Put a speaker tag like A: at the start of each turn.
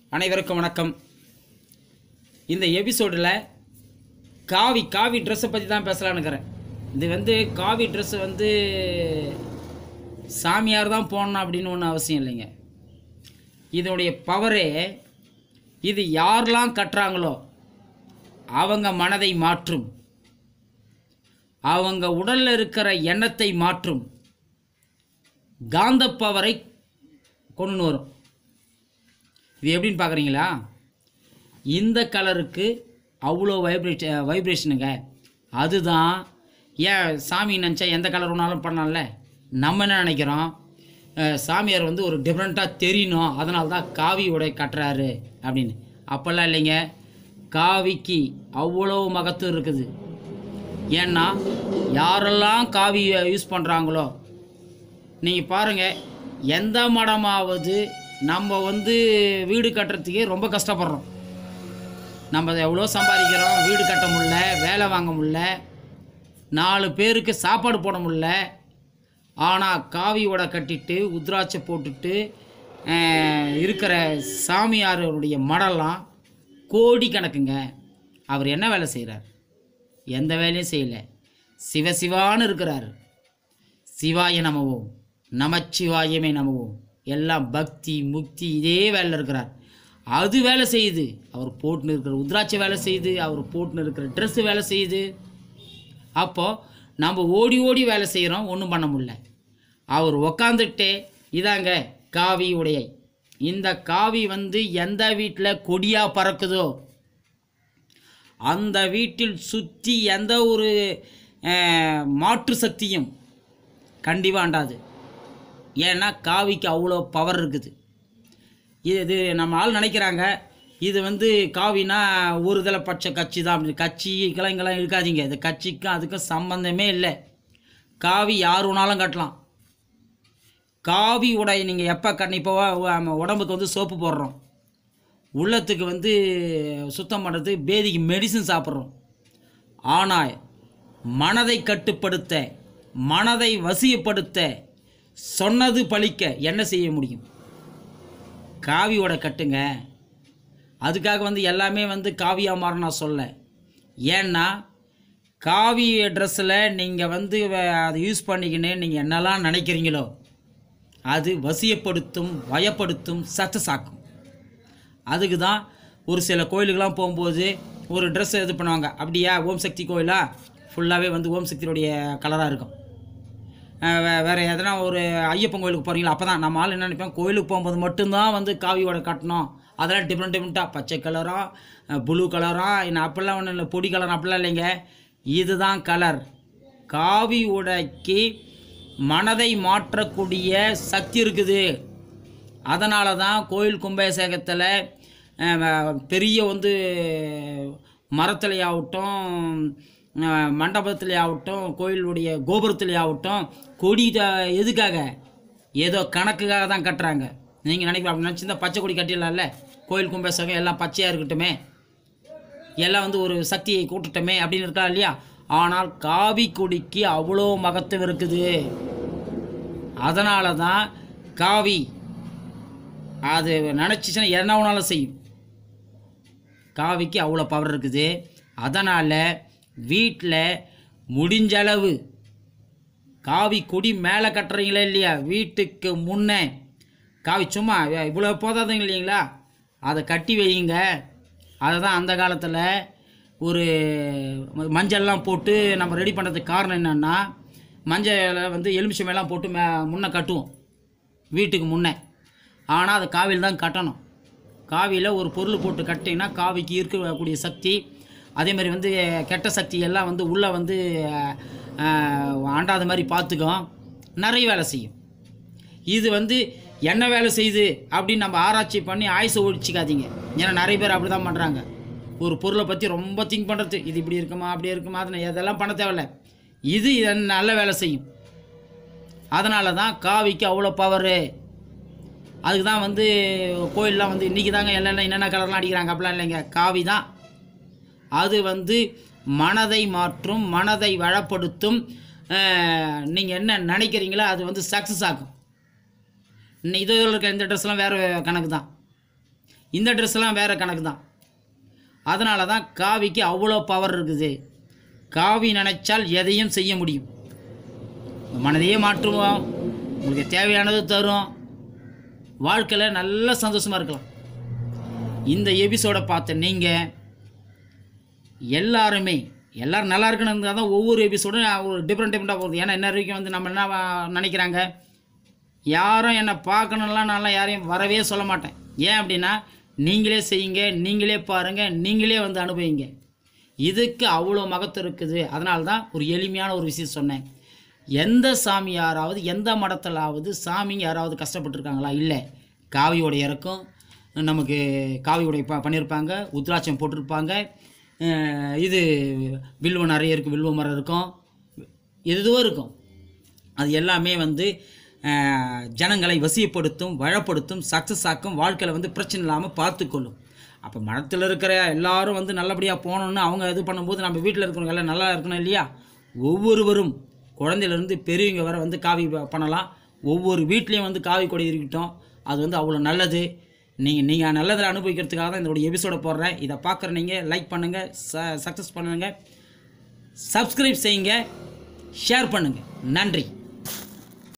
A: அனைவருக்கும் வணக்கம் இந்த எபிசோடில் காவி காவி ட்ரெஸ்ஸை பற்றி தான் பேசலான்னுக்கிறேன் இது வந்து காவி ட்ரெஸ்ஸு வந்து சாமியார் தான் போடணும் அப்படின்னு ஒன்றும் அவசியம் இல்லைங்க இதனுடைய பவரே இது யாரெல்லாம் கட்டுறாங்களோ அவங்க மனதை மாற்றும் அவங்க உடலில் இருக்கிற எண்ணத்தை மாற்றும் காந்த பவரை கொண்டு வரும் இது எப்படின்னு பார்க்குறீங்களா இந்த கலருக்கு அவ்வளோ வைப்ரேட் வைப்ரேஷனுங்க அதுதான் ஏன் சாமி நினச்சா எந்த கலர் வேணாலும் பண்ணலாம்ல நம்ம என்ன நினைக்கிறோம் அஹ், சாமியார் வந்து ஒரு டிஃப்ரெண்ட்டாக தெரியணும் அதனால தான் காவி உடை கட்டுறாரு அப்படின்னு அப்போல்லாம் இல்லைங்க காவிக்கு அவ்வளோ மகத்துவம் இருக்குது ஏன்னா யாரெல்லாம் காவி யூஸ் பண்ணுறாங்களோ நீங்கள் பாருங்கள் எந்த மடமாவது நம்ம வந்து வீடு கட்டுறதுக்கே ரொம்ப கஷ்டப்படுறோம் நம்ம எவ்வளோ சம்பாதிக்கிறோம் வீடு கட்ட முடியல வேலை வாங்க முடியல நாலு பேருக்கு சாப்பாடு போட முடியல ஆனால் காவி உடை கட்டிட்டு உத்ராட்சை போட்டுட்டு அஹ், இருக்கிற சாமியாருடைய மடம்லாம் கோடி கணக்குங்க அவர் என்ன வேலை செய்கிறார் எந்த வேலையும் செய்யலை சிவசிவான்னு இருக்கிறார் சிவாய நமவோம் நமச்சிவாயமே நமவோம் எல்லாம் பக்தி முக்தி இதே வேலையில் இருக்கிறார் அது வேலை செய்யுது அவர் போட்டுன்னு இருக்கிற உத்ராட்சை வேலை செய்யுது அவர் போட்டுன்னு இருக்கிற ட்ரெஸ்ஸு வேலை செய்யுது அப்போது நம்ம ஓடி ஓடி வேலை செய்கிறோம் ஒன்றும் பண்ண முடியல அவர் உக்காந்துட்டே இதாங்க காவி உடையை இந்த காவி வந்து எந்த வீட்டில் கொடியாக பறக்குதோ அந்த வீட்டில் சுற்றி எந்த ஒரு அஹ், மாற்று சக்தியும் கண்டிப்பாக அண்டாது ஏன்னா காவிக்கு அவ்வளோ பவர் இருக்குது இது இது நம்ம ஆள் நினைக்கிறாங்க இது வந்து காவினா ஒரு தலை பட்ச கட்சி தான் அப்படி கட்சிக்கெல்லாம் இங்கெல்லாம் இருக்காதீங்க இது கட்சிக்கும் அதுக்கும் சம்பந்தமே இல்லை காவி யார் வேணாலும் கட்டலாம் காவி உடை நீங்கள் எப்போ கட்டின இப்போ வ- உடம்புக்கு வந்து சோப்பு போடுறோம் உள்ளத்துக்கு வந்து சுத்தம் பண்ணுறதுக்கு பேதிக்கு மெடிசன் சாப்பிட்றோம் ஆனால் மனதை கட்டுப்படுத்த மனதை வசியப்படுத்த சொன்னது பழிக்க என்ன செய்ய முடியும் காவியோட கட்டுங்க அதுக்காக வந்து எல்லாமே வந்து காவியாக மாற நான் சொல்ல ஏன்னா காவி ட்ரெஸ்ஸில் நீங்கள் வந்து வ- அதை யூஸ் பண்ணிக்கின்னு நீங்கள் என்னெல்லாம் நினைக்கிறீங்களோ அது வசியப்படுத்தும் வயப்படுத்தும் சக்ஸஸ் ஆக்கும் அதுக்கு தான் ஒரு சில கோயிலுக்கெல்லாம் போகும்போது ஒரு ட்ரெஸ் இது பண்ணுவாங்க அப்படியா ஓம் சக்தி கோயிலா ஃபுல்லாகவே வந்து ஓம் சக்தியுடைய கலராக இருக்கும் அஹ் வே- வேற எதனா ஒரு ஐயப்பன் கோயிலுக்கு போகிறீங்களா அப்போ தான் நம்ம ஆள் என்ன நினைப்போம் கோயிலுக்கு போகும்போது மட்டும்தான் வந்து காவியோட கட்டணும் அதெல்லாம் டிஃப்ரெண்ட் டிஃப்ரெண்ட்டாக பச்சை கலரா ப்ளூ கலரா இன்னும் அப்படிலாம் ஒன்றும் இல்லை பொடி கலர் அப்படிலாம் இல்லைங்க இதுதான் கலர் காவி உடைக்கு மனதை மாற்றக்கூடிய சக்தி இருக்குது அதனால தான் கோயில் கும்பாபிஷேகத்தில் பெரிய வந்து மரத்துலையாகட்டும் மண்டபத்துலையாகட்டும் கோயிலுடைய கோபுரத்துலையாகட்டும் கொடி த- எதுக்காக ஏதோ கணக்குக்காக தான் கட்டுறாங்க நீங்கள் நினைக்கலாம் அப்படி நினச்சிருந்தா பச்சை கொடி கட்டிடலாம்ல கோயில் கும்பாபிஷேகம் எல்லாம் பச்சையாக இருக்கட்டுமே எல்லாம் வந்து ஒரு சக்தியை கூட்டட்டுமே அப்படின்னு இருக்கா இல்லையா ஆனால் காவி கொடிக்கு அவ்வளோ மகத்துவம் இருக்குது அதனால தான் காவி அது நினச்சிச்சுன்னா என்ன வேணாலும் செய்யும் காவிக்கு அவ்வளோ பவர் இருக்குது அதனால் வீட்டில் முடிஞ்ச அளவு காவி கொடி மேலே கட்டுறீங்களா இல்லையா வீட்டுக்கு முன்னே காவி சும்மா இவ்வளோ போதாதுங்க இல்லைங்களா அதை கட்டி வையுங்க அதை தான் அந்த காலத்தில் ஒரு ம- மஞ்சள்லாம் போட்டு நம்ம ரெடி பண்ணுறதுக்கு காரணம் என்னென்னா மஞ்சளை வந்து எலுமிச்சமெல்லாம் போட்டு மே முன்னே கட்டுவோம் வீட்டுக்கு முன்னே ஆனால் அதை காவியில் தான் கட்டணும் காவியில் ஒரு பொருள் போட்டு கட்டிங்கன்னா காவிக்கு இருக்கக்கூடிய சக்தி அதே மாதிரி வந்து கெட்ட சக்தி எல்லாம் வந்து உள்ளே வந்து அஹ், ஆண்டாத மாதிரி பார்த்துக்கும் நிறைய வேலை செய்யும் இது வந்து என்ன வேலை செய்யுது அப்படின்னு நம்ம ஆராய்ச்சி பண்ணி ஆயுசை ஒழிச்சிக்காதீங்க ஏன்னா நிறைய பேர் அப்படி தான் பண்ணுறாங்க ஒரு பொருளை பற்றி ரொம்ப திங்க் பண்ணுறது இது இப்படி இருக்குமா அப்படி இருக்குமா அது இதெல்லாம் பண்ண தேவையில்ல இது இதை நல்ல வேலை செய்யும் அதனால தான் காவிக்கு அவ்வளோ பவரு அதுக்கு தான் வந்து கோயிலெலாம் வந்து இன்றைக்கி தாங்க எல்லாம் என்னென்ன கலர்லாம் அடிக்கிறாங்க அப்படிலாம் இல்லைங்க காவி தான் அது வந்து மனதை மாற்றும் மனதை வளப்படுத்தும் நீங்கள் என்ன நினைக்கிறீங்களோ அது வந்து சக்ஸஸ் ஆகும் இன்னும் இதில் இருக்க இந்த ட்ரெஸ்லாம் வேறு கணக்கு தான் இந்த ட்ரெஸ்லாம் வேறு கணக்கு தான் அதனால தான் காவிக்கு அவ்வளோ பவர் இருக்குது காவி நினைச்சால் எதையும் செய்ய முடியும் உங்க மனதையே மாற்றுவோம் உங்களுக்கு தேவையானது தரும் வாழ்க்கையில் நல்ல சந்தோஷமாக இருக்கலாம் இந்த எபிசோடை பார்த்த நீங்கள் எல்லாருமே எல்லாரும் நல்லா இருக்கணும் தான் ஒவ்வொரு எபிசோடும் ஒரு டிஃப்ரெண்ட் டிஃப்ரெண்ட்டாக போகுது ஏன்னா என்ன வரைக்கும் வந்து நம்ம என்ன வ- நினைக்கிறாங்க யாரும் என்னை பார்க்கணும்லாம் நான்லாம் யாரையும் வரவே சொல்ல மாட்டேன் ஏன் அப்படின்னா நீங்களே செய்யுங்க நீங்களே பாருங்கள் நீங்களே வந்து அனுபவிங்க இதுக்கு அவ்வளோ மகத்துவம் இருக்குது அதனால தான் ஒரு எளிமையான ஒரு விஷயம் சொன்னேன் எந்த சாமி யாராவது எந்த மடத்திலாவது சாமிங்க யாராவது கஷ்டப்பட்டுருக்காங்களா இல்லை காவியோட இறக்கும் நமக்கு காவியோடைய ப பண்ணியிருப்பாங்க உத்ராட்சம் போட்டிருப்பாங்க அஹ் இது வில்வம் நிறைய இருக்குது வில்வ மரம் இருக்கும் எதுவோ இருக்கும் அது எல்லாமே வந்து அஹ், ஜனங்களை வசியப்படுத்தும் வழப்படுத்தும் சக்ஸஸ் ஆக்கும் வாழ்க்கையில் வந்து பிரச்சனை இல்லாமல் பார்த்துக்கொள்ளும் அப்போ மனத்தில் இருக்கிற எல்லாரும் வந்து நல்லபடியாக போகணுன்னு அவங்க இது பண்ணும்போது நம்ம வீட்டில் இருக்கிறவங்க எல்லாம் நல்லா இருக்கணும் இல்லையா ஒவ்வொருவரும் குழந்தையிலேருந்து பெரியவங்க வரை வந்து காவி ப- பண்ணலாம் ஒவ்வொரு வீட்லேயும் வந்து காவி கொடி இருக்கட்டும் அது வந்து அவ்வளோ நல்லது நீங்கள் நீங்கள் நல்லதில் அனுபவிக்கிறதுக்காக தான் இதோட எபிசோடை போடுறேன் இதை பார்க்குற நீங்கள் லைக் பண்ணுங்கள் ச சக்ஸஸ் பண்ணுங்கள் சப்ஸ்கிரைப் செய்யுங்க ஷேர் பண்ணுங்கள் நன்றி